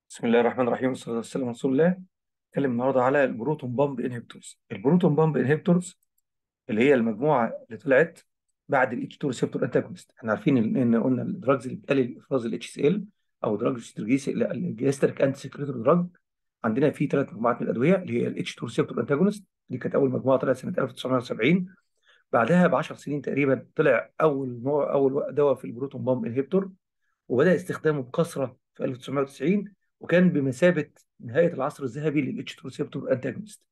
بسم الله الرحمن الرحيم والصلاة والسلام على رسول الله نتكلم النهارده على البروتون بامب انهبيتورز البروتون بامب انهبيتورز اللي هي المجموعة اللي طلعت بعد الاتش 2 ريسبتور انتاجونست احنا عارفين ان إن قلنا الدراجز اللي بتقلل افراز الاتش سي ال او دراجز الجاستريك انتي سكريتور دراج عندنا في ثلاث مجموعات من الادويه اللي هي الاتش 2 ريسبتور انتاجونست دي كانت اول مجموعه طلعت سنه 1970 بعدها ب 10 سنين تقريبا طلع اول نوع اول دواء في البروتون بامب انهبيتور وبدا استخدامه بكثره في 1990 وكان بمثابه نهايه العصر الذهبي للاتش 2 ريسبتور انتاجونست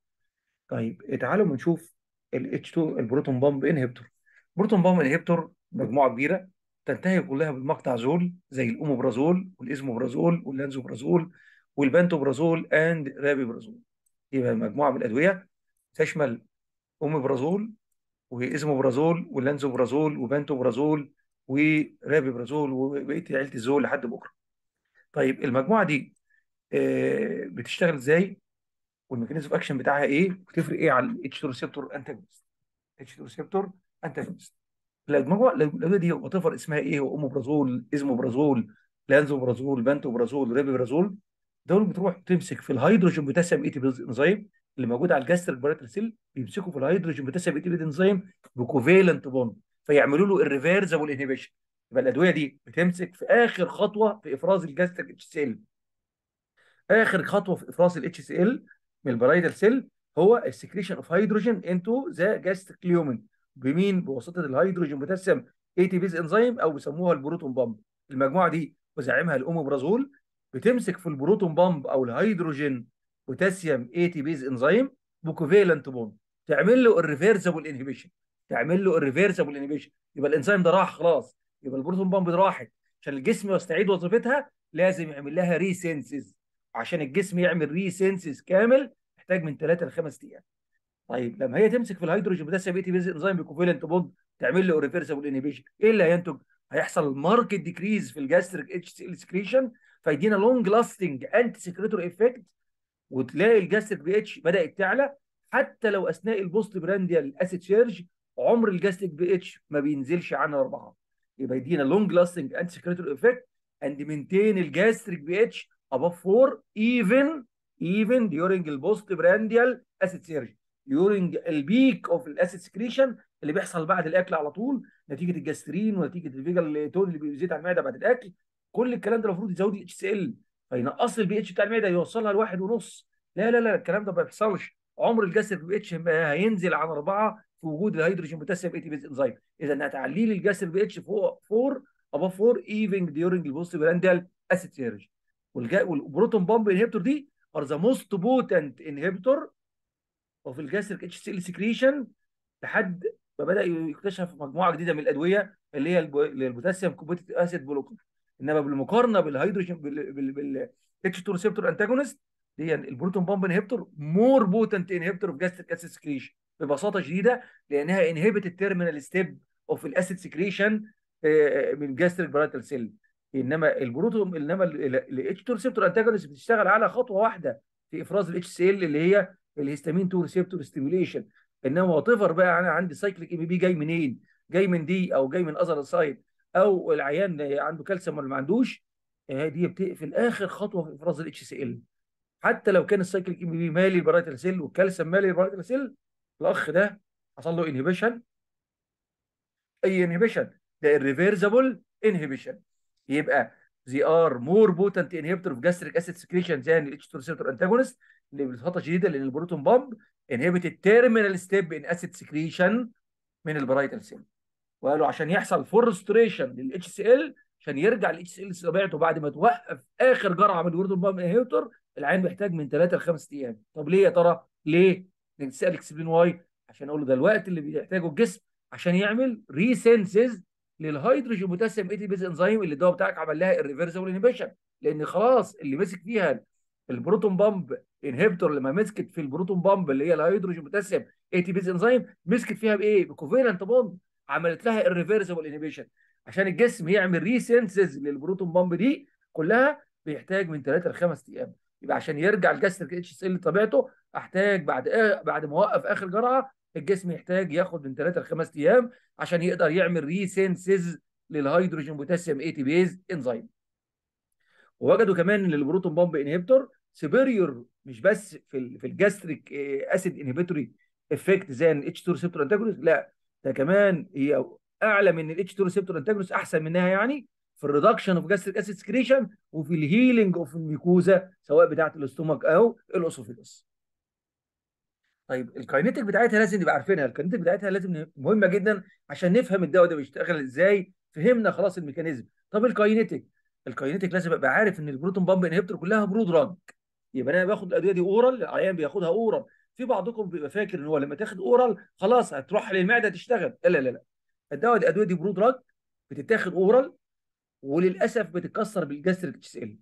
طيب تعالوا ما نشوف الاتش 2 البروتون بامب انهبيتور البروتون بامب انهبيتور مجموعه كبيره تنتهي كلها بالمقطع زول زي الاوموبرازول والازموبرازول واللانزوبرازول والبانتوبرازول اند رابيبرازول يبقى مجموعه من الادويه تشمل اوميبرازول وازموبرازول واللانزوبرازول وبانتوبرازول ورابيبرازول وبقيه عيله الزول لحد بكره طيب المجموعه دي آه، بتشتغل ازاي والميكانيزم اوف اكشن بتاعها ايه بتفرق ايه على الاتش 2 ريسبتور انتاجونست اتش 2 ريسبتور انتاجونست المجموعه الادويه دي وات اسمها ايه هو اوموبرازول ازموبرازول لانزوبرازول بانتوبرازول ريبيبرازول دول بتروح تمسك في الهيدروجين بوتاسيوم اي تي بي انزيم اللي موجود على الجاستريك باريتال سيل بيمسكوا في الهيدروجين بوتاسيوم اي تي بي انزيم بكوفيلنت بوند فيعملوا له الريفيرسبل انهبيشن يبقى الادويه دي بتمسك في اخر خطوه في افراز الجاستريك اتش سي ال اخر خطوه في افراز الاتش سي ال من البرايدال سيل هو السكريشن اوف هيدروجين انتو ذا جاستريك ليومن بمين بواسطه الهيدروجين بوتاسيوم اي تي بيز انزيم او بيسموها البروتون بامب المجموعه دي وزعيمها الاوموبرازول بتمسك في البروتون بامب او الهيدروجين بوتاسيوم اي تي بيز انزيم بكوفيلنت بوند تعمل له الريفيرسبل انهبيشن تعمل له الريفيرسبل انهبيشن يبقى الانزيم ده راح خلاص يبقى البروتون بامب دي راحت عشان الجسم يستعيد وظيفتها لازم يعمل لها ريسنسز عشان الجسم يعمل ريسنسز كامل محتاج من 3 ل 5 ايام طيب لما هي تمسك في الهيدروجين بوتاسيوم اي تي بيز انزيم بكوفيلنت بوند تعمل له ريفيرسبل انهبيشن ايه اللي هينتج هيحصل ماركت ديكريز في الجاستريك اتش سي ال سكريشن فيدينا لونج لاستنج انتي سكريتور افكت وتلاقي الجاستريك بي اتش بدات تعلى حتى لو اثناء البوست برانديال اسيد سيرج عمر الجاستريك بي اتش ما بينزلش عن اربعه يبقى يدينا لونج لاستنج انتي سكريتور افكت اند مينتين الجاستريك بي اتش above 4 even even during البوست برانديال اسيد سيرج during البيك اوف الاسيد سكريشن اللي بيحصل بعد الاكل على طول نتيجه الجاسترين ونتيجه الفيجال تون اللي بيزيد على المعده بعد الاكل كل الكلام ده المفروض يزود الاتش سي ال فينقص البي اتش بتاع المعده يوصلها لواحد ونص لا لا لا الكلام ده ما بيحصلش عمر الجاستريك بي اتش هينزل عن اربعه في وجود الهيدروجين بوتاسيوم اي تي بيز انزيم اذا هتعلي لي الجاستريك بي اتش فوق 4 above 4 even during البوست برانديال اسيد سيرج والبروتون بامب انهبيتور دي ار ذا موست بوتنت انهبيتور اوف الجاستريك اتش سي ال سكريشن لحد ما بدا يكتشف مجموعه جديده من الادويه اللي هي البوتاسيوم كومبوتيت اسيد بلوكر انما بالمقارنه بالهيدروجين بال اتش 2 ريسبتور انتاجونست هي البروتون بامب انهبيتور مور بوتنت انهبيتور اوف جاستريك اسيد سكريشن ببساطه شديده لانها انهبت التيرمينال ستيب اوف الاسيد سكريشن من جاستريك برايتال سيل انما البروتون انما الاتش 2 ريسبتور انتاجونست بتشتغل على خطوه واحده في افراز الاتش سي ال اللي هي الهستامين 2 ريسبتور ستيميوليشن انما وات ايفر بقى انا عندي سايكليك ام بي جاي منين؟ جاي من دي او جاي من اذر سايد او العيان عنده كالسيوم ولا ما عندوش دي بتقفل اخر خطوه في افراز الاتش سي ال حتى لو كان السايكليك ام بي مالي البرايتال سيل والكالسيوم مالي البرايتال سيل الاخ ده حصل له انهبيشن اي انهبيشن ده الريفيرسبل انهبيشن يبقى they are more potent inhibitor of gastric acid secretion than ال H2 receptor antagonist اللي ببساطه شديده لان البروتون بامب inhibit التيرمينال ستيب in acid secretion من البرايتال سيل وقالوا عشان يحصل فور ريستوريشن لل HCl عشان يرجع ال HCl لطبيعته بعد ما توقف اخر جرعه من البروتون بامب انهبيتور العين محتاج من 3 ل 5 ايام طب ليه يا ترى؟ ليه؟ نسال اكسبلين واي عشان اقول له ده الوقت اللي بيحتاجه الجسم عشان يعمل ريسنسز للهيدروجين بوتاسيوم اي تي بيز انزيم اللي الدواء بتاعك عمل لها الريفرسبل انهبيشن لان خلاص اللي مسك فيها البروتون بامب انهبيتور لما مسكت في البروتون بامب اللي هي الهيدروجين بوتاسيوم اي تي بيز انزيم مسكت فيها بايه؟ بكوفيلنت بوند عملت لها الريفرسبل انهبيشن عشان الجسم يعمل ريسنسز للبروتون بامب دي كلها بيحتاج من 3 ل 5 ايام يبقى عشان يرجع الجاستريك اتش سي لطبيعته احتاج بعد آه بعد ما اوقف اخر جرعه الجسم يحتاج ياخد من 3 ل 5 ايام عشان يقدر يعمل ريسنسز للهيدروجين بوتاسيوم اي تي بيز انزيم ووجدوا كمان ان البروتون بامب انهبيتور سوبيريور مش بس في ال في الجاستريك اسيد انهبيتوري افكت زي الاتش 2 ريسبتور انتاجونست لا ده كمان هي اعلى من الاتش 2 ريسبتور انتاجونست احسن منها يعني في الريدكشن اوف جاستريك اسيد سكريشن وفي الهيلينج اوف الميكوزا سواء بتاعه الاستومك او الاسوفيجس طيب الكاينيتيك بتاعتها لازم نبقى عارفينها الكاينيتيك بتاعتها لازم مهمه جدا عشان نفهم الدواء ده بيشتغل ازاي فهمنا خلاص الميكانيزم طب الكاينيتيك الكاينيتيك لازم ابقى عارف ان البروتون بامب انهبيتور كلها برو دراج يبقى انا باخد الادويه دي اورال العيان بياخدها اورال في بعضكم بيبقى فاكر ان هو لما تاخد اورال خلاص هتروح للمعده تشتغل لا لا لا الدواء الادويه دي برو دراج بتتاخد اورال وللاسف بتتكسر بالجاستريك اتش ال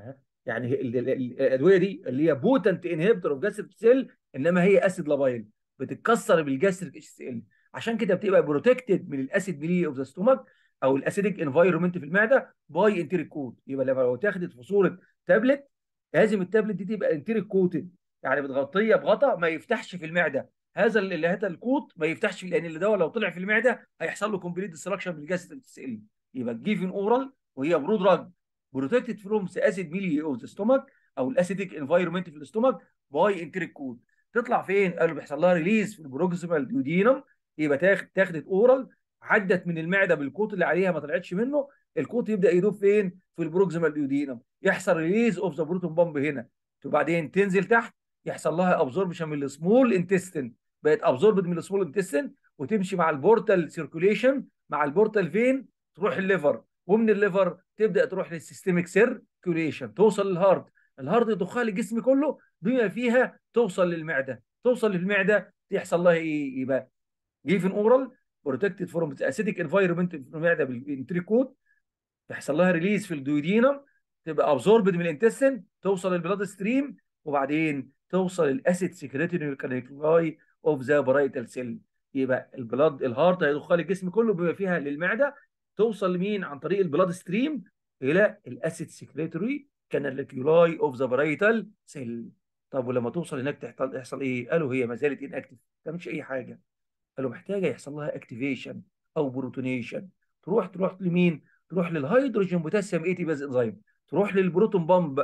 يعني الادويه دي اللي هي بوتنت انهبيتور اوف جاستريك سيل انما هي اسيد لابايل بتتكسر بالجاستريك اتش سي ال عشان كده بتبقى بروتكتد من الاسيد ميلي اوف ذا ستومك او الاسيديك انفايرمنت في المعده باي انتريك كود يبقى لو اتاخدت في صوره تابلت لازم التابلت دي تبقى انتريك كوتد يعني متغطيه بغطاء ما يفتحش في المعده هذا اللي هذا الكوت ما يفتحش لان اللي ده لو طلع في المعده هيحصل له كومبليت ديستراكشن بالجاستريك اتش سي ال يبقى الجيفن اورال وهي برو دراج بروتكتد فروم اسيد ميلي اوف ذا ستومك او الاسيديك انفايرمنت في الاستومك باي انتريك كود تطلع فين؟ قالوا بيحصل لها ريليز في البروكسيمال ديودينم يبقى تاخد تاخدت اورال عدت من المعده بالكوت اللي عليها ما طلعتش منه الكوت يبدا يدوب فين؟ في البروكسيمال ديودينم يحصل ريليز اوف ذا بروتون بامب هنا وبعدين تنزل تحت يحصل لها ابزوربشن من السمول انتستين بقت ابزوربد من السمول انتستين وتمشي مع البورتال سيركوليشن مع البورتال فين تروح الليفر ومن الليفر تبدا تروح للسيستميك سيركوليشن توصل للهارت الهارت يضخها للجسم كله بما فيها توصل للمعده توصل للمعده يحصل لها ايه يبقى جيفن اورال بروتكتد فروم اسيديك انفايرمنت في المعده بالانتريكوت يحصل لها ريليز في الدويدينم تبقى ابزوربد من الانتستين توصل للبلاد ستريم وبعدين توصل الاسيد سكريتوري كانيكلاي اوف ذا برايتال سيل يبقى البلاد الهارت هيضخها للجسم كله بما فيها للمعده توصل لمين عن طريق البلاد ستريم الى الاسيد سكريتوري كانالكيولاي اوف ذا برايتال سيل طب ولما توصل هناك تحصل يحصل ايه؟ قالوا هي ما زالت ان اكتف ما تعملش اي حاجه قالوا محتاجه يحصل لها اكتيفيشن او بروتونيشن تروح تروح لمين؟ تروح للهيدروجين بوتاسيوم اي تي باز انزيم تروح للبروتون بامب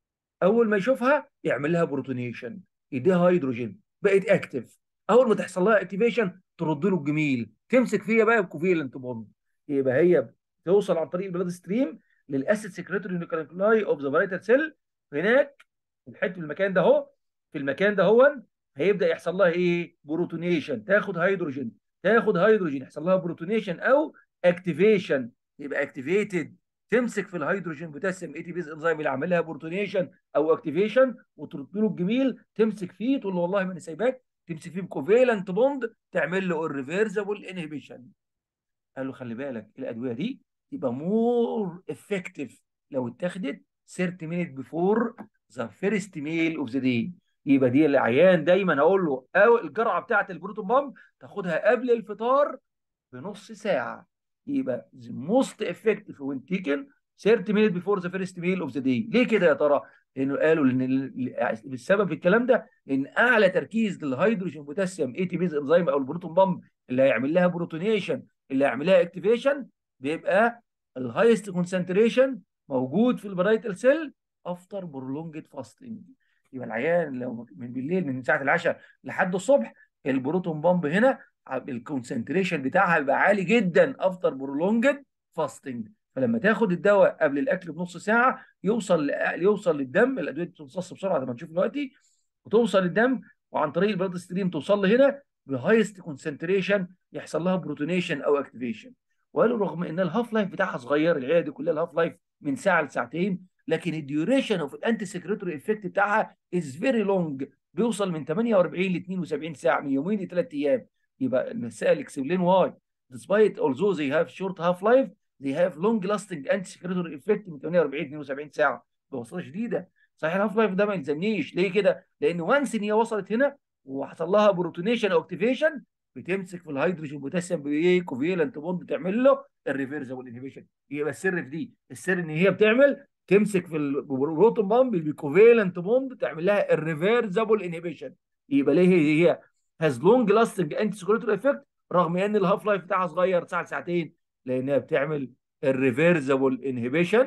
اول ما يشوفها يعمل لها بروتونيشن يديها هيدروجين بقت اكتف اول ما تحصل لها اكتيفيشن ترد له الجميل تمسك فيها بقى بكوفيلنت بوند يبقى هي توصل عن طريق البلاد ستريم للاسيد سكريتوري نيوكليولاي اوف ذا برايتال سيل هناك في الحته في المكان ده اهو في المكان ده هو هيبدا يحصل لها ايه بروتونيشن تاخد هيدروجين تاخد هيدروجين يحصل لها بروتونيشن او اكتيفيشن يبقى اكتيفيتد تمسك في الهيدروجين بوتاسيوم اي تي بيز انزيم اللي عامل لها بروتونيشن او اكتيفيشن وترد له الجميل تمسك فيه تقول له والله ما انا سايباك تمسك فيه بكوفيلنت بوند تعمل له الريفرسبل انهبيشن قال له خلي بالك الادويه دي يبقى مور افكتيف لو اتاخدت 30 مينيت بيفور ذا فيرست ميل اوف ذا داي يبقى دي العيان دايما اقول له او الجرعه بتاعه البروتون بامب تاخدها قبل الفطار بنص ساعه يبقى the most effective when taken 30 minutes before the first meal of the day ليه كده يا ترى؟ لانه قالوا ان السبب في الكلام ده ان اعلى تركيز للهيدروجين بوتاسيوم اي تي بيز انزيم او البروتون بامب اللي هيعمل لها بروتونيشن اللي هيعمل لها اكتيفيشن بيبقى الهايست كونسنتريشن موجود في البرايتال سيل افتر برولونجد فاستنج يبقى العيان لو من بالليل من ساعه العشاء لحد الصبح البروتون بامب هنا الكونسنتريشن بتاعها بيبقى عالي جدا افتر برولونجد فاستنج فلما تاخد الدواء قبل الاكل بنص ساعه يوصل يوصل للدم الادويه بتمتص بسرعه زي ما نشوف دلوقتي وتوصل للدم وعن طريق البلاد ستريم توصل لهنا بهايست كونسنتريشن يحصل لها بروتونيشن او اكتيفيشن وقالوا رغم ان الهاف لايف بتاعها صغير العيله دي كلها الهاف لايف من ساعه لساعتين لكن الديوريشن اوف الانتي سكريتوري افكت بتاعها از فيري لونج بيوصل من 48 ل 72 ساعه من يومين لثلاث ايام يبقى المسائل اكسبلين واي despite although they have short half life they have long lasting anti secretory effect من 48 72 ساعه بوصله شديده صحيح الهاف لايف ده ما يلزمنيش ليه كده؟ لان وانس ان هي وصلت هنا وحصل لها بروتونيشن او اكتيفيشن بتمسك في الهيدروجين بوتاسيوم بايه كوفيلنت بوند تعمل له الريفرسبل انهبيشن يبقى السر في دي السر ان هي بتعمل تمسك في البروتون بامب بالكوفيلنت بوند تعمل لها الريفرسبل انهبيشن يبقى ليه هي هي هاز لونج لاستنج انتي سكريتوري افكت رغم ان الهاف لايف بتاعها صغير ساعه ساعتين لانها بتعمل الريفرسبل انهبيشن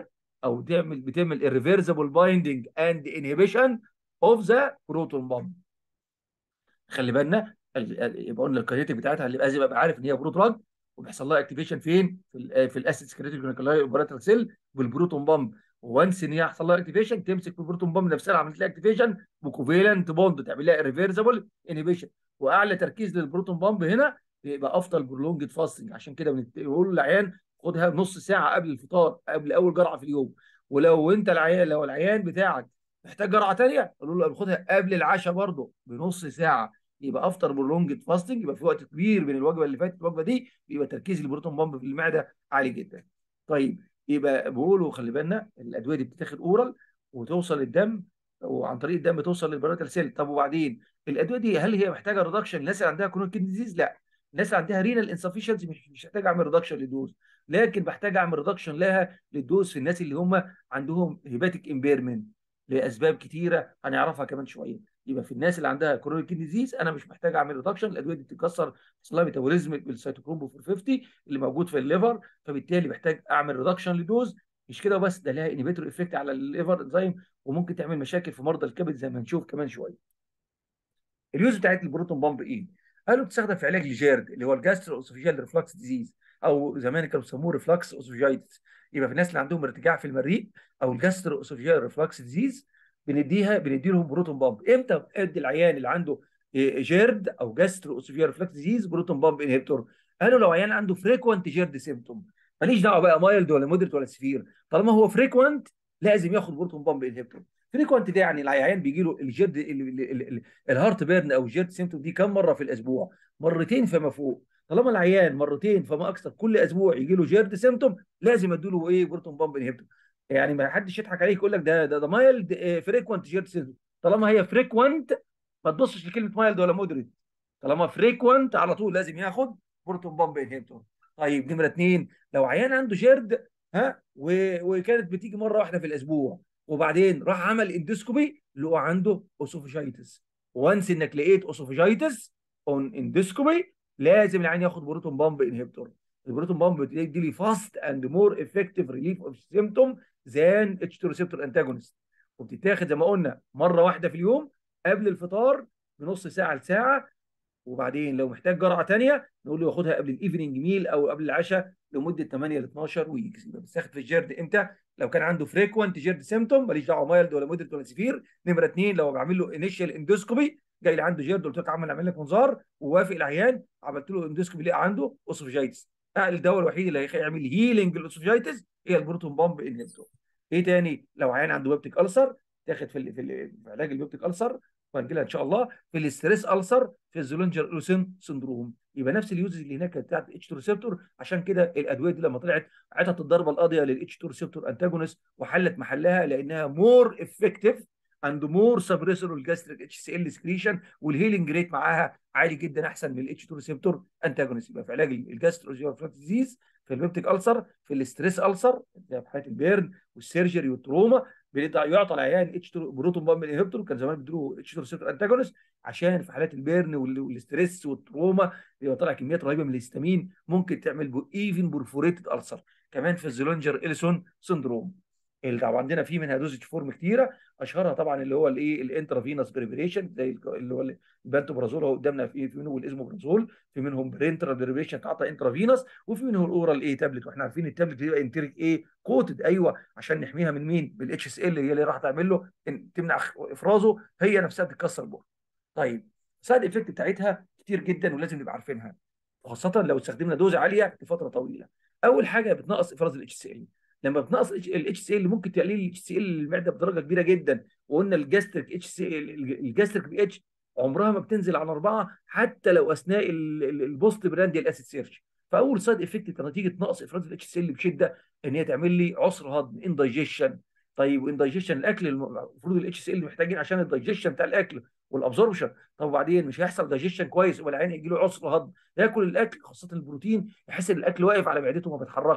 او تعمل بتعمل irreversible binding and inhibition of the proton pump خلي بالنا يبقى قلنا الكاريتيك بتاعتها اللي لازم ابقى عارف ان هي برو دراج وبيحصل لها اكتيفيشن فين في ال في الاسيد سكريتيك جلوكولاي اوبراتال سيل بالبروتون بامب وانس ان هي يحصل لها اكتيفيشن تمسك في البروتون بامب نفسها عملت لها اكتيفيشن بكوفيلنت بوند تعمل لها ريفيرسبل انيبيشن واعلى تركيز للبروتون بامب هنا بيبقى افضل برولونجد فاستنج عشان كده بنقول للعيان خدها نص ساعه قبل الفطار قبل اول جرعه في اليوم ولو انت العيان لو العيان بتاعك محتاج جرعه ثانيه قول له خدها قبل العشاء برضه بنص ساعه يبقى افتر برولونجد فاستنج يبقى في وقت كبير بين الوجبه اللي فاتت والوجبه دي يبقى تركيز البروتون بامب في المعده عالي جدا. طيب يبقى بقولوا خلي بالنا الادويه دي بتتاخد اورال وتوصل الدم وعن طريق الدم توصل للبراتال سيل طب وبعدين الادويه دي هل هي محتاجه ريدكشن الناس اللي عندها كرونيك كيدني ديزيز لا الناس اللي عندها رينال انسفشنسي مش مش محتاج اعمل ريدكشن للدوز لكن بحتاج اعمل ريدكشن لها للدوز في الناس اللي هم عندهم هيباتيك امبيرمنت لاسباب كتيره هنعرفها كمان شويه يبقى في الناس اللي عندها كرونيك كيدني ديزيز انا مش محتاج اعمل ريدكشن الادويه دي بتتكسر بيحصل لها ميتابوليزم بالسيتوكروم 450 اللي موجود في الليفر فبالتالي محتاج اعمل ريدكشن لدوز مش كده بس ده لها انيبيتور افكت على الليفر انزيم وممكن تعمل مشاكل في مرضى الكبد زي ما هنشوف كمان شويه. اليوز بتاعت البروتون بامب ايه؟ قالوا بتستخدم في علاج الجيرد اللي هو الجاسترو اوسوفيجيال ريفلكس ديزيز او زمان كانوا بيسموه ريفلكس اوسوفيجايتس يبقى في الناس اللي عندهم ارتجاع في المريء او الجاسترو اوسوفيجيال ريفلكس ديزيز بنديها بندي لهم بروتون بامب امتى ادي العيان اللي عنده جيرد او جاسترو اوسوفيجيال ريفلكس ديزيز بروتون بامب انهبيتور قالوا لو عيان عنده فريكوانت جيرد سيمتوم ماليش دعوه بقى مايلد ولا مودريت ولا سفير طالما هو فريكوانت لازم ياخد بروتون بامب انهبيتور فريكوانت ده يعني العيان بيجي له الجيرد الهارت بيرن او الجيرد سيمتوم دي كم مره في الاسبوع مرتين فما فوق طالما العيان مرتين فما اكثر كل اسبوع يجي له جيرد سيمتوم لازم ادي له ايه بروتون بامب انهبيتور يعني ما حدش يضحك عليك يقول لك ده ده, ده مايلد فريكوانت جيرد سيمتوم طالما هي فريكوانت ما تبصش لكلمه مايلد ولا مودريت طالما فريكوانت على طول لازم ياخد بروتون بامب انهبيتور طيب نمره اثنين لو عيان عنده جيرد ها وكانت بتيجي مره واحده في الاسبوع وبعدين راح عمل اندوسكوبي لقوا عنده اوسوفيجايتس وانس انك لقيت اوسوفيجايتس اون اندوسكوبي لازم العيان ياخد بروتون بامب انهبيتور البروتون بامب بتدي لي فاست اند مور افكتيف ريليف اوف سيمتوم ذان اتش 2 ريسبتور انتاجونست وبتتاخد زي ما قلنا مره واحده في اليوم قبل الفطار بنص ساعه لساعه وبعدين لو محتاج جرعه ثانيه نقول له ياخدها قبل الايفنينج ميل او قبل العشاء لمده 8 ل 12 ويكس يبقى بتستخدم في الجيرد امتى؟ لو كان عنده فريكوانت جيرد سيمتوم ماليش دعوه مايلد ولا مودريت ولا سيفير نمره اثنين لو بعمل له انيشال اندوسكوبي جاي لي عنده جيرد قلت لك عمل اعمل لك منظار ووافق العيان عملت له اندوسكوبي لقى عنده اوسوفيجايتس الدواء الوحيد اللي هيعمل هيلينج الاوسوفيجايتس هي البروتون بامب انهبيتور ايه تاني لو عيان عنده بيبتيك السر تاخد في في علاج البيبتيك السر وهنجي ان شاء الله في الاستريس السر في الزولنجر لوسين سندروم يبقى نفس اليوزز اللي هناك بتاعت اتش 2 ريسبتور عشان كده الادويه دي لما طلعت عطت الضربه القاضيه للاتش 2 ريسبتور انتاجونست وحلت محلها لانها مور افكتيف اند مور سبريسور الجاستريك اتش سي ال سكريشن والهيلينج ريت معاها عالي جدا احسن من الاتش 2 ريسبتور انتاجونست يبقى في علاج الجاسترو ديزيز في البيبتيك السر في الاستريس السر زي في حالات البيرن والسيرجري والتروما يعطى العيان اتش 2 بروتون بامب انهبيتور كان زمان بيدوا اتش 2 ريسبتور انتاجونست عشان في حالات البيرن والاستريس والتروما بيبقى طالع كميات رهيبه من الهستامين ممكن تعمل ايفن بورفوريتد السر كمان في الزولنجر اليسون سندروم اللي طبعا عندنا في منها دوزج فورم كتيره اشهرها طبعا اللي هو الايه الانترافينوس بريبريشن زي اللي هو البانتوبرازول اهو قدامنا في في منهم الازموبرازول في منهم برينترال بريبريشن تعطى انترافينوس وفي منهم الاورال ايه تابلت واحنا عارفين التابلت بيبقى انتريك ايه كوتد ايوه عشان نحميها من مين؟ بالاتش اس ال هي اللي راح تعمل له تمنع افرازه هي نفسها بتتكسر بره. طيب سايد افكت بتاعتها كتير جدا ولازم نبقى عارفينها خاصه لو استخدمنا دوز عاليه لفتره طويله. اول حاجه بتنقص افراز الاتش سي ال لما بتنقص الاتش سي ال ممكن تقلل الاتش سي ال المعده بدرجه كبيره جدا وقلنا الجاستريك اتش سي الجاستريك بي اتش عمرها ما بتنزل على اربعه حتى لو اثناء البوست برانديال اسيد سيرش فاول سايد افكت نتيجه نقص افراز الاتش سي ال بشده ان هي تعمل لي عسر هضم اندايجيشن طيب واندايجيشن الاكل المفروض الاتش سي ال محتاجين عشان الدايجيشن بتاع الاكل والابزوربشن طب وبعدين مش هيحصل دايجيشن كويس والعين يجي له عسر هضم ياكل الاكل خاصه البروتين يحس ان الاكل واقف على معدته ما بيتحركش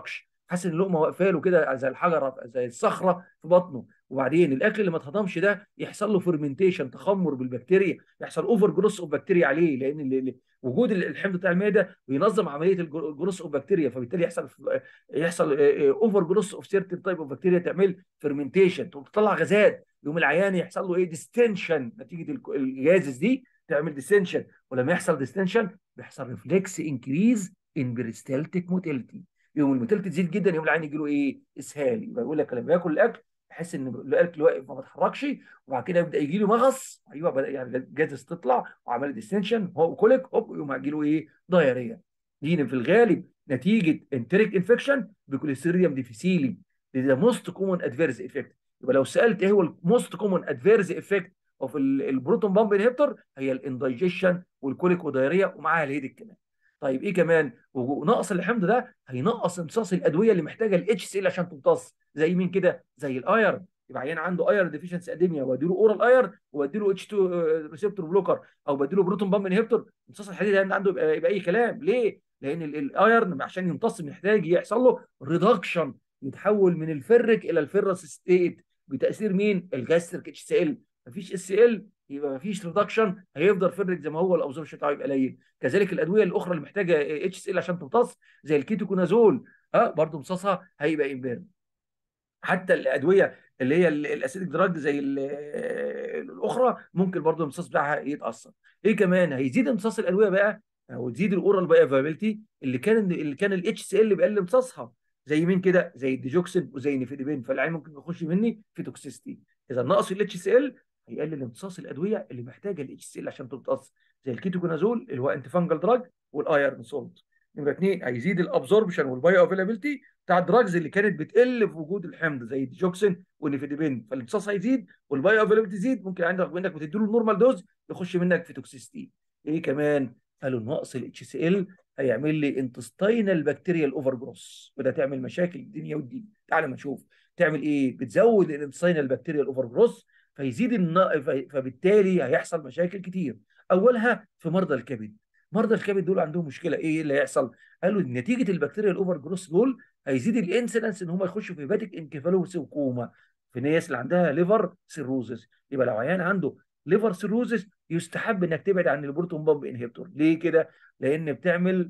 حاسس ان اللقمه واقفه له كده زي الحجره زي الصخره في بطنه وبعدين الاكل اللي ما اتهضمش ده يحصل له فيرمنتيشن تخمر بالبكتيريا يحصل اوفر جروس اوف بكتيريا عليه لان ال- ال- وجود ال- الحمض بتاع المعده بينظم عمليه الجروس اوف بكتيريا فبالتالي يحصل يحصل اوفر جروس اوف سيرتن تايب اوف بكتيريا تعمل فيرمنتيشن تطلع غازات يوم العيان يحصل له ايه ديستنشن نتيجه الك- الجازز دي تعمل ديستنشن ولما يحصل ديستنشن بيحصل ريفلكس انكريز ان بريستالتيك موتيلتي يوم الموتيلتي تزيد جدا يوم العيان يجي له ايه اسهال يبقى يقول لك لما ياكل الاكل يحس ان الاكل واقف ما بيتحركش وبعد كده يبدا يجي له مغص ايوه بدا يعني الجازز تطلع وعمل ديستنشن هو كوليك هوب يقوم هيجي له ايه دايريا دي في الغالب نتيجه انتريك انفكشن بكوليستيريوم ديفيسيلي ده موست كومون ادفيرس افكت يبقى لو سالت ايه هو الموست كومون ادفيرس افكت اوف البروتون بامب انهبيتور هي الاندايجيشن والكوليك ودايريا ومعاها الهيدك كمان طيب ايه كمان ونقص الحمض ده هينقص امتصاص الادويه اللي محتاجه الاتش سي ال عشان تمتص زي مين كده زي الايرن يبقى عيان عنده ايرن ديفيشنسي اديميا واديله اورال ايرن واديله اتش 2 ريسبتور بلوكر او بديله بروتون بامب انهبيتور امتصاص الحديد عنده يبقى, يبقى اي كلام ليه؟ لان الايرن عشان يمتص محتاج يحصل له ريدكشن يتحول من الفرك الى الفيرس ستيت بتاثير مين؟ الجاستريك اتش سي ال مفيش اس ال يبقى مفيش ريدكشن هيفضل فرك زي ما هو الابزوربشن بتاعه يبقى قليل كذلك الادويه الاخرى اللي محتاجه اتش سي ال عشان تمتص زي الكيتوكونازول اه برضه امتصاصها هيبقى امبير حتى الادويه اللي هي الاسيدك دراج زي الاخرى ممكن برضه الامتصاص بتاعها يتاثر ايه كمان هيزيد امتصاص الادويه بقى او تزيد الاورال باي افابيلتي اللي كان اللي كان الاتش سي ال بيقل امتصاصها زي مين كده زي الديجوكسين وزي النيفيديبين فالعين ممكن يخش مني في توكسيستي اذا نقص الاتش سي ال هيقلل امتصاص الادويه اللي محتاجه الاتش سي ال عشان تمتص زي الكيتوكونازول اللي هو انتي فانجل دراج والايرن سولت نمره اثنين هيزيد الابزوربشن والبايو افيلابيلتي بتاع الدراجز اللي كانت بتقل في وجود الحمض زي الديجوكسين والنيفيديبين فالامتصاص هيزيد والبايو افيلابيلتي تزيد ممكن عندك منك بتدي له النورمال دوز يخش منك في توكسيستي ايه كمان قالوا نقص الاتش سي ال هيعمل لي انتستاينال بكتيريال اوفر جروس وده تعمل مشاكل الدنيا والدين تعال ما نشوف تعمل ايه بتزود الانتستاينال بكتيريال اوفر جروس فيزيد الن... فبالتالي هيحصل مشاكل كتير اولها في مرضى الكبد مرضى الكبد دول عندهم مشكله ايه اللي هيحصل قالوا نتيجه البكتيريا الاوفر جروس دول هيزيد الانسيدنس ان هم يخشوا في هيباتيك انكفالوباثي وكوما في الناس اللي عندها ليفر سيروزس يبقى لو عيان عنده ليفر سيروزس يستحب انك تبعد عن البروتون بامب انهبيتور ليه كده لان بتعمل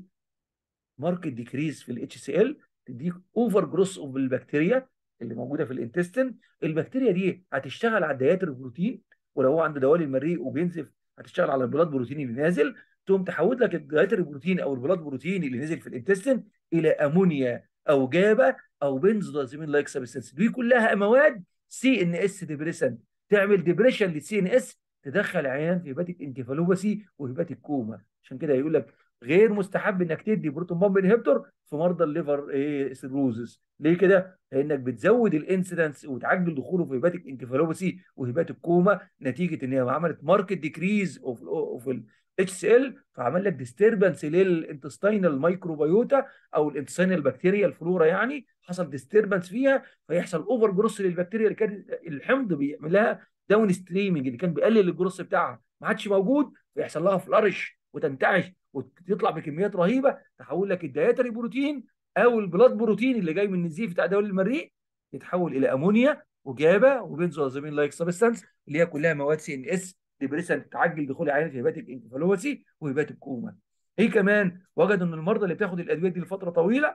ماركت ديكريز في الاتش سي ال تديك اوفر جروس اوف البكتيريا اللي موجوده في الانتستين البكتيريا دي هتشتغل على الدياتر البروتين ولو هو عنده دوالي المريء وبينزف هتشتغل على البلاد بروتين اللي نازل تقوم تحول لك الدياتر البروتين او البلاد بروتين اللي نزل في الانتستين الى امونيا او جابا او بنزودازيمين لايك سبستانس دي كلها مواد سي ان اس ديبريسنت تعمل ديبريشن للسي ان اس تدخل عيان في هيباتيك انكفالوباثي وهيباتيك كوما عشان كده يقول لك غير مستحب انك تدي بروتون بامب انهبيتور في مرضى الليفر ايه سيروزس ليه كده؟ لانك بتزود الانسيدنس وتعجل دخوله في هيباتيك انكفالوباثي وهيباتيك كوما نتيجه ان هي عملت ماركت ديكريز اوف اوف الاتش سي ال فعمل لك ديستربنس للانتستينال مايكروبيوتا او الانتستينال بكتيريا الفلورا يعني حصل ديستربنس فيها فيحصل اوفر جروس للبكتيريا اللي كانت الحمض بيعمل لها داون ستريمنج اللي كان بيقلل الجروس بتاعها ما عادش موجود فيحصل لها فلارش وتنتعش وتطلع بكميات رهيبه تحول لك الدياتري بروتين او البلاد بروتين اللي جاي من النزيف بتاع دول المريء يتحول الى امونيا وجابا وبنزوازامين لايك سبستانس اللي هي كلها مواد سي ان اس ديبريسنت تعجل دخول عيان في هيباتيك انكفالوباثي وهيباتيك كوما ايه كمان وجدوا ان المرضى اللي بتاخد الادويه دي لفتره طويله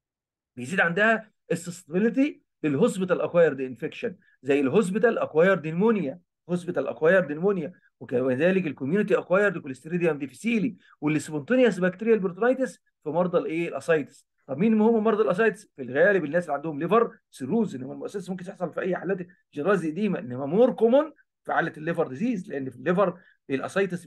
بيزيد عندها السستابيليتي للهوسبيتال اكوايرد انفكشن زي الهوسبيتال اكوايرد نيمونيا هوسبيتال اكوايرد نيمونيا وكذلك الكوميونتي اكوايرد كوليستريديوم ديفيسيلي والسبونتينيوس بكتيريال بروتونيتس في مرضى الايه الاسايتس طب مين هم مرضى الاسايتس في الغالب الناس اللي عندهم ليفر سيروز ان هم اساس ممكن تحصل في اي حالات جراز اديمه انما مور كومون في حاله الليفر ديزيز لان في الليفر الاسايتس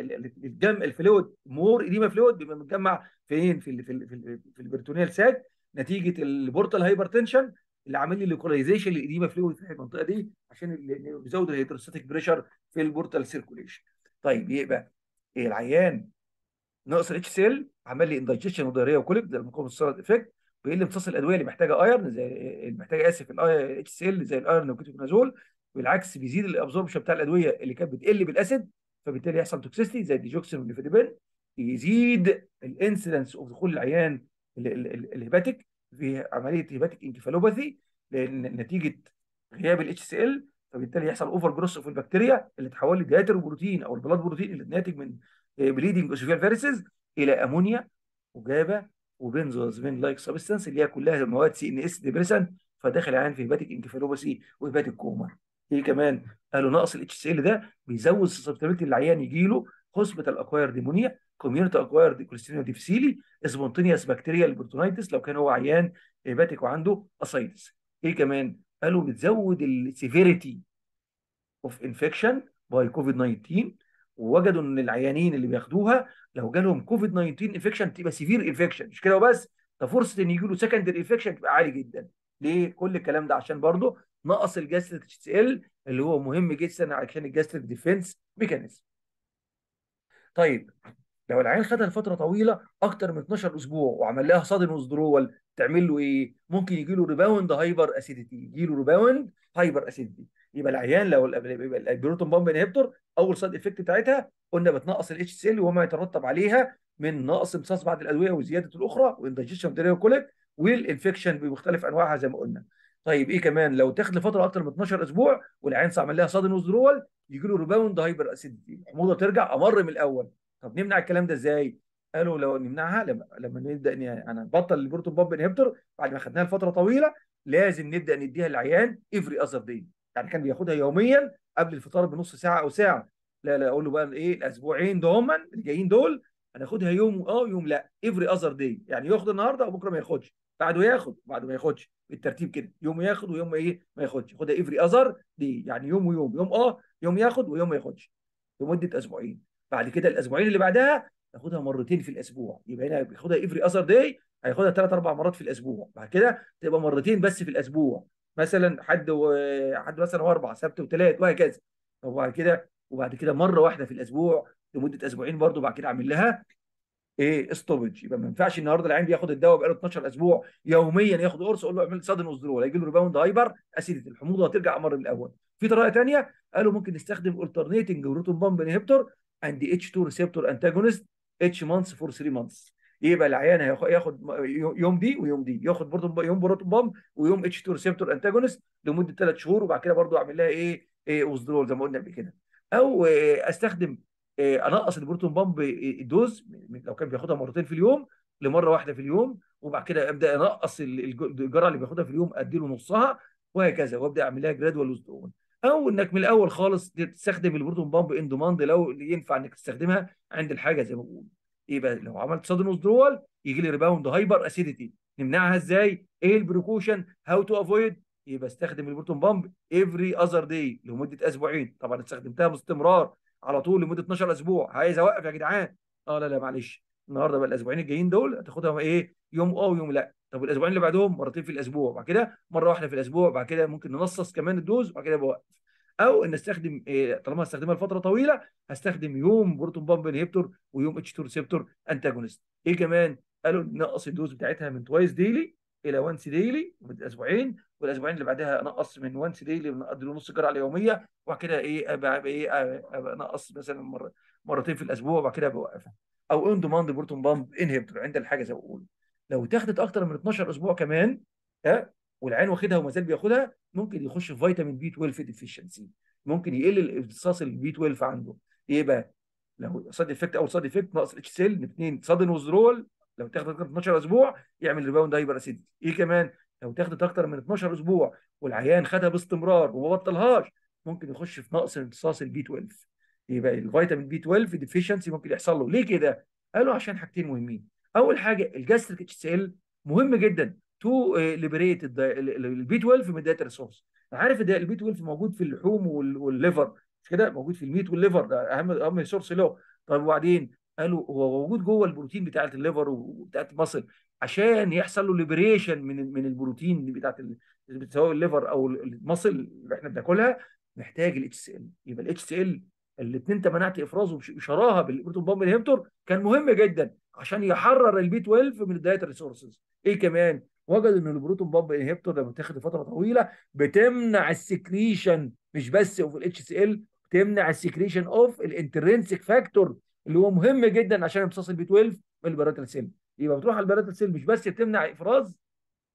الجم الفلويد مور اديما فلويد بيبقى متجمع فين في ال في ال في, ال في البرتونيال ساك نتيجه البورتال هايبرتنشن اللي عامل لي لوكاليزيشن للاديما فلويد في المنطقه دي عشان بيزود الهيدروستاتيك بريشر في البورتال سيركوليشن طيب يبقى إيه العيان ناقص الاتش سي ال عمل لي اندايجيشن ودايريه وكوليك ده المقاومه السيرد افكت بيقل امتصاص الادويه اللي محتاجه ايرن زي اللي محتاجه اسف الاتش سي ال زي الايرن والكيتوكونازول بالعكس بيزيد الابزوربشن بتاع الادويه اللي كانت بتقل بالاسيد فبالتالي يحصل توكسيستي زي الديجوكسين والنيفيديبين يزيد الانسيدنس اوف دخول العيان الهيباتيك في عمليه هيباتيك انكفالوباثي لان نتيجه غياب الاتش سي ال فبالتالي يحصل اوفر جروس في البكتيريا اللي تحول لدياتر بروتين او البلاد بروتين اللي ناتج من بليدنج اوسيفيال فيرسز الى امونيا وجابا وبنزوزمين لايك سبستانس اللي هي كلها مواد سي ان اس ديبريسنت فداخل عين في هيباتيك انكفالوباثي وهيباتيك كوما ايه كمان قالوا نقص الاتش سي ال ده بيزود السسبتابيلتي العيان يجي له هوسبيتال اكواير ديمونيا كوميونتي اكوايرد كوليستيريا ديفسيلي سبونتينيوس بكتيريال بروتونيتس لو كان هو عيان هيباتيك وعنده اسايتس ايه كمان قالوا بتزود السيفيريتي اوف انفكشن باي كوفيد 19 ووجدوا ان العيانين اللي بياخدوها لو جالهم كوفيد 19 انفكشن تبقى سيفير انفكشن مش كده وبس ده فرصه ان يجي له سكندري انفكشن تبقى عالي جدا ليه كل الكلام ده عشان برضه نقص الجاستريك اتش سي ال اللي هو مهم جدا عشان الجاستريك ديفنس ميكانيزم طيب لو العيان خدها لفتره طويله اكتر من 12 اسبوع وعمل لها صادن وزدرول تعمل له ايه؟ ممكن يجي له ريباوند هايبر اسيديتي يجي له ريباوند هايبر اسيديتي يبقى العيان لو يبقى البروتون بامب انهبيتور اول سايد افكت بتاعتها قلنا بتنقص الاتش سي ال وما يترتب عليها من نقص امتصاص بعض الادويه وزياده الاخرى واندجيشن بكتيريا كوليك والانفكشن بمختلف انواعها زي ما قلنا. طيب ايه كمان لو تاخد لفتره اكتر من 12 اسبوع والعيان عمل لها صادن وزدرول يجي له ريباوند هايبر اسيديتي الحموضه ترجع امر من الاول طب نمنع الكلام ده ازاي؟ قالوا لو نمنعها لما لما نبدا يعني نبطل البروتون بامب انهبيتور بعد ما خدناها لفتره طويله لازم نبدا نديها للعيان افري اذر داي يعني كان بياخدها يوميا قبل الفطار بنص ساعه او ساعه لا لا اقول له بقى ايه الاسبوعين ده هم اللي جايين دول هناخدها يوم اه يوم لا افري اذر داي يعني ياخد النهارده وبكره ما ياخدش بعده ياخد بعده ما ياخدش بالترتيب كده يوم ياخد ويوم ايه ما ياخدش ياخدها افري اذر دي يعني يوم ويوم يوم اه يوم ياخد ويوم ما ياخدش لمده اسبوعين بعد كده الاسبوعين اللي بعدها ياخدها مرتين في الاسبوع يبقى هنا بياخدها افري اذر داي هياخدها ثلاث اربع مرات في الاسبوع بعد كده تبقى مرتين بس في الاسبوع مثلا حد و... حد مثلا واربع سبت وثلاث وهكذا وبعد كده وبعد كده مره واحده في الاسبوع لمده اسبوعين برضو بعد كده اعمل لها ايه ستوبج يبقى ما ينفعش النهارده العين بياخد الدواء بقاله 12 اسبوع يوميا ياخد قرص اقول له اعمل صدن وزدرول هيجي له ريباوند هايبر اسيديتي الحموضه هترجع امر من الاول في طريقه ثانيه قالوا ممكن نستخدم الترنيتنج بروتون بامب انهبيتور اند اتش 2 ريسبتور انتاجونست اتش مانثs فور 3 مانثs يبقى العيان ياخد يوم دي ويوم دي ياخد برضه يوم بروتون بامب ويوم اتش 2 ريسبتور انتاجونست لمده ثلاث شهور وبعد كده برضه اعمل لها ايه ايه وزدرول زي ما قلنا قبل كده او استخدم انقص البروتون بامب دوز لو كان بياخدها مرتين في اليوم لمره واحده في اليوم وبعد كده ابدا انقص الجرعه اللي بياخدها في اليوم ادي له نصها وهكذا وابدا اعمل لها جرادوال وزدرول او انك من الاول خالص تستخدم البروتون بامب ان دوماند لو ينفع انك تستخدمها عند الحاجه زي ما بقول يبقى لو عملت صدن وزدرول يجي لي ريباوند هايبر اسيديتي نمنعها ازاي؟ ايه البريكوشن؟ هاو تو افويد؟ يبقى استخدم البروتون بامب افري اذر داي لمده اسبوعين طبعا استخدمتها باستمرار على طول لمده 12 اسبوع عايز اوقف يا جدعان اه لا لا معلش النهارده بقى الاسبوعين الجايين دول هتاخدها ايه يوم اه ويوم لا طب الاسبوعين اللي بعدهم مرتين في الاسبوع بعد كده مره واحده في الاسبوع بعد كده ممكن ننصص كمان الدوز وبعد كده بوقف او ان استخدم إيه طالما هستخدمها لفتره طويله هستخدم يوم بروتون بامب انهبيتور ويوم اتش 2 ريسبتور انتاجونست ايه كمان قالوا نقص الدوز بتاعتها من توايس ديلي الى وانس ديلي مده اسبوعين والاسبوعين اللي بعدها انقص من وانس ديلي ادي له نص جرعه اليوميه وبعد كده ايه ابقى ايه ابقى انقص مثلا مره مرتين في الاسبوع وبعد كده بوقفها او اون دوماند بروتون بامب انهبيتور عند الحاجه زي ما بقول لو اتاخدت اكتر من 12 اسبوع كمان ها والعين واخدها وما زال بياخدها ممكن يخش في فيتامين بي 12 ديفيشنسي ممكن يقل امتصاص البي 12 عنده يبقى لو صاد افكت او صاد افكت ناقص اتش سيل الاثنين صادن وزرول لو تاخدت 12 اسبوع يعمل ريباوند هايبر اسيدي ايه كمان لو تاخدت اكتر من 12 اسبوع والعيان خدها باستمرار وما بطلهاش ممكن يخش في نقص امتصاص البي 12 يبقى الفيتامين بي 12 ديفيشنسي ممكن يحصل له ليه كده قالوا عشان حاجتين مهمين اول حاجه الجاستريك اتش سي ال مهم جدا تو ليبريت البي 12 من داتا ريسورس عارف ده البي 12 موجود في اللحوم والليفر مش كده موجود في الميت والليفر ده اهم اهم سورس له طيب وبعدين قالوا هو موجود جوه البروتين بتاعه الليفر وبتاعه المصل عشان يحصل له ليبريشن من من البروتين بتاعه سواء الليفر او المصل اللي احنا بناكلها محتاج الاتش سي ال يبقى الاتش سي ال الاثنين انت منعت افرازه بشراهه بالبروتون بامب انهبيتور كان مهم جدا عشان يحرر البي 12 من الدايت ريسورسز ايه كمان وجد ان البروتون بامب انهبيتور لما بتاخد فتره طويله بتمنع السكريشن مش بس اوف الاتش سي ال بتمنع السكريشن اوف الانترنسك فاكتور اللي هو مهم جدا عشان امتصاص البي 12 من الباراتال سيل يبقى بتروح على الباراتال سيل مش بس بتمنع افراز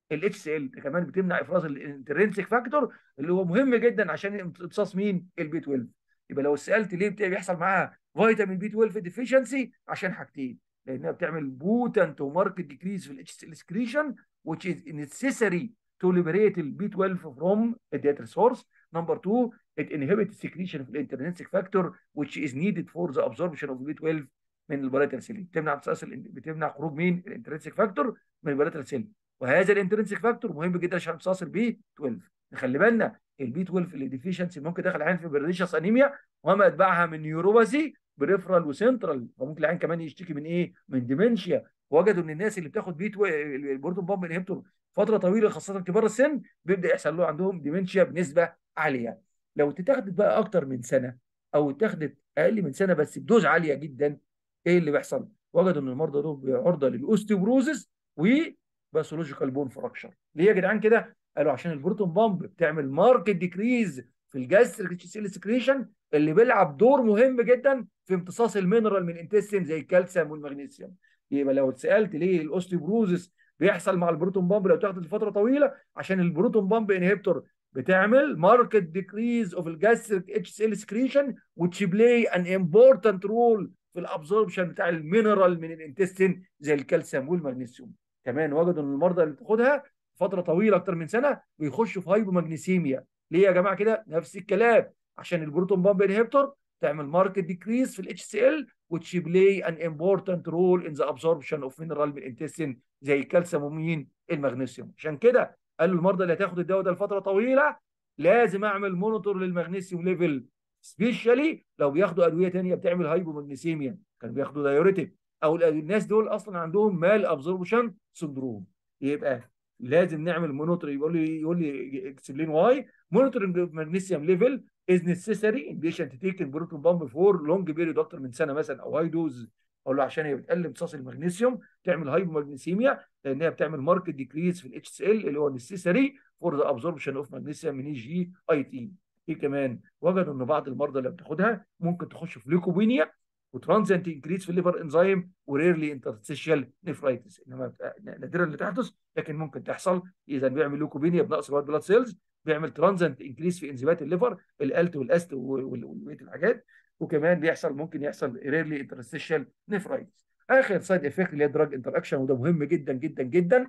الاتش سي ال كمان بتمنع افراز الانترنسك فاكتور اللي هو مهم جدا عشان امتصاص مين البي 12 يبقى لو سالت ليه بيحصل معاها فيتامين بي 12 ديفيشنسي عشان حاجتين لانها بتعمل بوتنت وماركت ديكريز في الاتش سي ال سكريشن which is necessary to liberate the B12 from the data source. Number two, it inhibits secretion of the intrinsic factor which is needed for the absorption of B12 من الباريتال سيل بتمنع امتصاص بتمنع خروج مين الانترنسيك فاكتور من الباريتال سيل وهذا الانترنسيك فاكتور مهم جدا عشان امتصاص البي 12 نخلي بالنا البي 12 اللي ديفيشنسي ممكن دخل العين في بريشس انيميا وما اتبعها من نيوروباثي بريفرال وسنترال وممكن العين كمان يشتكي من ايه من ديمنشيا وجدوا ان الناس اللي بتاخد بي 12 البروتون بامب انهبتور فتره طويله خاصه كبار السن بيبدا يحصل له عندهم ديمنشيا بنسبه عاليه لو اتاخدت بقى اكتر من سنه او اتاخدت اقل من سنه بس بدوز عاليه جدا ايه اللي بيحصل؟ وجدوا ان المرضى دول عرضه للاوستيوبروزس وباثولوجيكال بون فراكشر ليه يا جدعان كده؟ قالوا عشان البروتون بامب بتعمل ماركت ديكريز في الجاستريك سيل سكريشن اللي بيلعب دور مهم جدا في امتصاص المينرال من الانتستين زي الكالسيوم والمغنيسيوم يبقى لو اتسالت ليه الاوستيوبروزس بيحصل مع البروتون بامب لو تاخد لفتره طويله عشان البروتون بامب انهبيتور بتعمل ماركت ديكريز اوف الجاستريك اتش سيل سكريشن which play an important role في الابزوربشن بتاع المينرال من الانتستين زي الكالسيوم والمغنيسيوم كمان وجدوا ان المرضى اللي بتاخدها فتره طويله اكتر من سنه بيخشوا في هايبومagنيسيميا ليه يا جماعه كده نفس الكلام عشان البروتون بامب انهبيتور تعمل ماركت ديكريز في الاتش سي ال which play an important role in the absorption of mineral من الانتستين زي الكالسيوم ومين المغنيسيوم عشان كده قالوا المرضى اللي هتاخد الدواء ده لفتره طويله لازم اعمل مونيتور للمغنيسيوم ليفل سبيشالي لو بياخدوا ادويه ثانيه بتعمل هايبومagنيسيميا كانوا بياخدوا دايوريتك او الناس دول اصلا عندهم مال ابزوربشن سندروم يبقى لازم نعمل مونيتور يقول لي يقول لي اكسبلين واي مونيتورنج ماجنيسيوم ليفل از نيسيسري ان بيشنت تيك البروتون بامب فور لونج بيريود اكتر من سنه مثلا او هاي دوز اقول له عشان هي بتقلل امتصاص المغنيسيوم تعمل هايبومagنيسيميا لان هي بتعمل ماركت ديكريز في الاتش سي ال اللي هو نيسيسري فور ذا ابزوربشن اوف ماجنيسيوم من جي اي تي ايه كمان وجدوا ان بعض المرضى اللي بتاخدها ممكن تخش في ليكوبينيا وترانزنت انكريز في الليفر انزيم وريرلي انترستيشال نيفرايتس انما نادرا اللي تحدث لكن ممكن تحصل اذا بيعمل ليكوبينيا بنقص وايت بلاد سيلز بيعمل ترانزنت انكريز في انزيمات الليفر الالت والاست وبقيه الحاجات وكمان بيحصل ممكن يحصل ريرلي انترستيشال نيفرايتس اخر سايد افكت اللي هي دراج انتر اكشن وده مهم جدا جدا جدا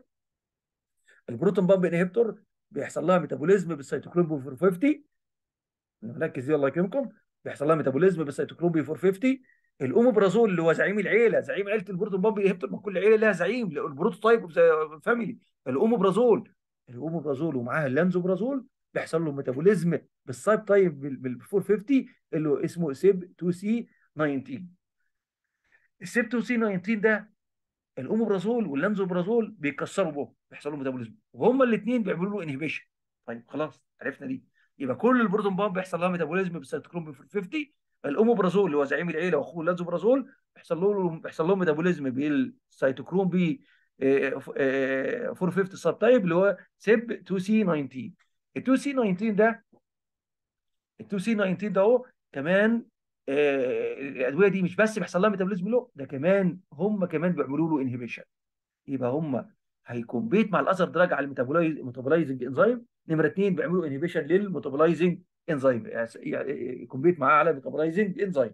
البروتون بامب انهبيتور بيحصل لها ميتابوليزم بالسيتوكروم 450 نركز دي الله يكرمكم بيحصل لها ميتابوليزم بالسيتوكروم 450 الاوموبرازول اللي هو زعيم العيله زعيم عيله البروتون بامب انهبيتور ما كل عيله لها زعيم البروتوتايب فاميلي الاوموبرازول الاوموبرازول ومعاها اللانزوبرازول بيحصل له ميتابوليزم بالسايب تايب بال 450 اللي هو اسمه سيب 2 سي 19 السيب 2 سي 19 ده الاوموبرازول واللانزوبرازول بيكسروا به بيحصل له ميتابوليزم وهما الاثنين بيعملوا له انهبيشن طيب خلاص عرفنا دي يبقى كل البروتون بامب بيحصل لها ميتابوليزم بالسيتوكروم 450 الاوموبرازول اللي هو زعيم العيله واخوه اللانزوبرازول بيحصل له بيحصل له ميتابوليزم بالسيتوكروم بي 450 سب تايب اللي هو سيب 2 سي 19 ال 2 سي 19 ده ال 2 سي 19 ده اهو كمان آه الادويه دي مش بس بيحصل لها ميتابوليزم له ده كمان هم كمان بيعملوا له انهبيشن يبقى هم هيكمبيت مع الاثر دراج على الميتابولايزنج انزيم نمره اثنين بيعملوا انهبيشن للميتابولايزنج انزيم يعني يكمبيت معاه على ميتابولايزنج انزيم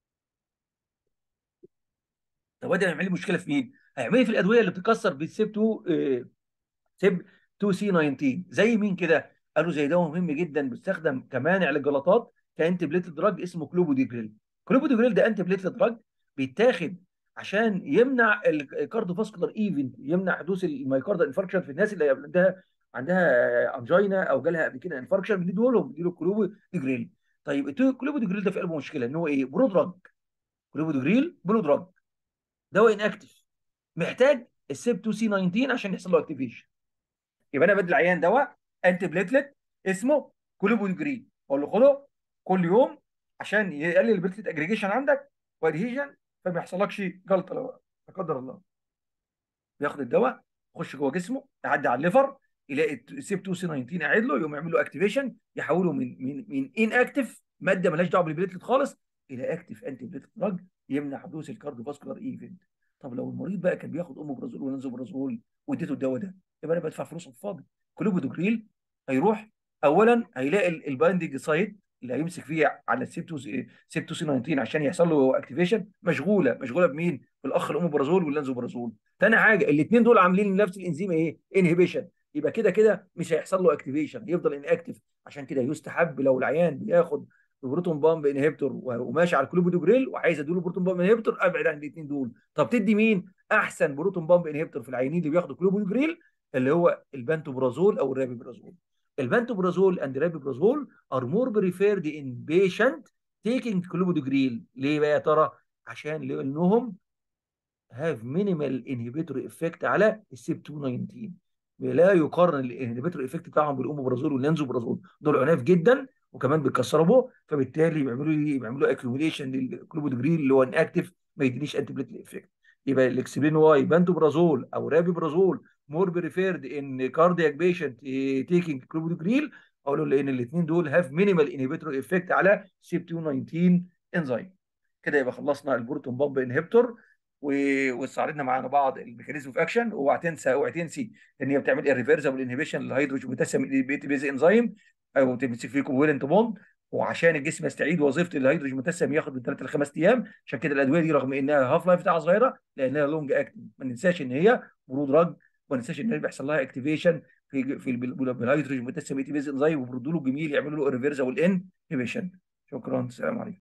طب ده هيعمل لي مشكله في مين؟ هيعمل لي في الادويه اللي بتكسر بالسيب 2 سيب 2 سي 19 زي مين كده؟ قالوا زي ده مهم جدا بيستخدم كمانع للجلطات كانتي بليتل دراج اسمه كلوبوديجريل كلوبوديجريل ده انتي بليتل دراج بيتاخد عشان يمنع الكاردو فاسكولار ايفنت يمنع حدوث المايكاردا انفاركشن في الناس اللي عندها عندها انجينا او جالها قبل كده انفاركشن بنديه لهم بنديله كلوبوديجريل طيب الكلوبوديجريل ده في قلبه مشكله ان هو ايه؟ برو دراج كلوبوديجريل برو دراج دواء ان اكتف محتاج السيب 2 سي 19 عشان يحصل له اكتيفيشن يبقى انا بدي العيان دواء انتي بليتلت اسمه كلوبوديجريل اقول له خده كل يوم عشان يقلل البليتلت اجريجيشن عندك وادهيجن فما يحصلكش جلطه لا قدر الله بياخد الدواء يخش جوه جسمه يعدي على الليفر يلاقي سيب 2 سي 19 قاعد له يقوم يعمل له اكتيفيشن يحوله من من من ان اكتف ماده مالهاش دعوه بالبليتلت خالص الى اكتف انتي بليتلت دراج يمنع حدوث الكارديو فاسكولار ايفنت طب لو المريض بقى كان بياخد اوموبرازول ونانزوبرازول واديته الدواء ده يبقى انا بدفع فلوس على الفاضي كلوبيدوجريل هيروح اولا هيلاقي ال- البايندنج سايت اللي هيمسك فيه على السيبتو سيبتو سي 19 عشان يحصل له اكتيفيشن مشغوله مشغوله بمين؟ بالاخ الاموبرازول واللانزوبرازول تاني حاجه الاثنين دول عاملين نفس الانزيم ايه؟ انهبيشن يبقى كده كده مش هيحصل له اكتيفيشن هيفضل ان اكتف عشان كده يستحب لو العيان بياخد بروتون بامب انهبيتور وماشي على الكلوبيدوجريل وعايز اديله بروتون بامب انهبيتور ابعد عن الاثنين دول طب تدي مين احسن بروتون بامب انهبيتور في العيانين اللي بياخدوا كلوبيدوجريل اللي هو البانتوبرازول او الرابيبرازول البانتوبرازول اند رابيبرازول ار مور بريفيرد ان بيشنت تيكينج كلوبيدوجريل ليه بقى يا ترى عشان لانهم هاف مينيمال انهبيتوري افكت على السيب 219 لا يقارن الانهبيتوري افكت بتاعهم بالاوموبرازول واللانزوبرازول دول عناف جدا وكمان بيكسروا بوه فبالتالي بيعملوا لي بيعملوا اكيوميليشن للكلوبيدوجريل اللي هو ان اكتف ما يدينيش انتي بليتلي افكت يبقى الاكسبلين واي بانتوبرازول او رابيبرازول مور بريفيرد ان كاردياك بيشنت تيكينج كلوبيدوجريل اقول له لان الاثنين دول هاف مينيمال انهبيتوري افكت على سيب 219 انزيم كده يبقى خلصنا البروتون بامب انهبيتور و- واستعرضنا معانا بعض الميكانيزم اوف اكشن اوعى تنسى اوعى تنسي ان هي بتعمل الريفرسبل انهبيشن للهيدروجين بوتاسيوم بيز انزيم او تمسك فيه كوفالنت بوند وعشان الجسم يستعيد وظيفه الهيدروجين بوتاسيوم ياخد من 3 ل 5 ايام عشان كده الادويه دي رغم انها هاف لايف بتاعها صغيره لانها لونج اكتنج ما ننساش ان هي برو دراج وما ننساش ان هي بيحصل لها اكتيفيشن في في البل- بالهيدروجين بوتاسيوم بيز انزيم وبيردوا له جميل يعملوا له ريفرسبل انهبيشن شكرا السلام عليكم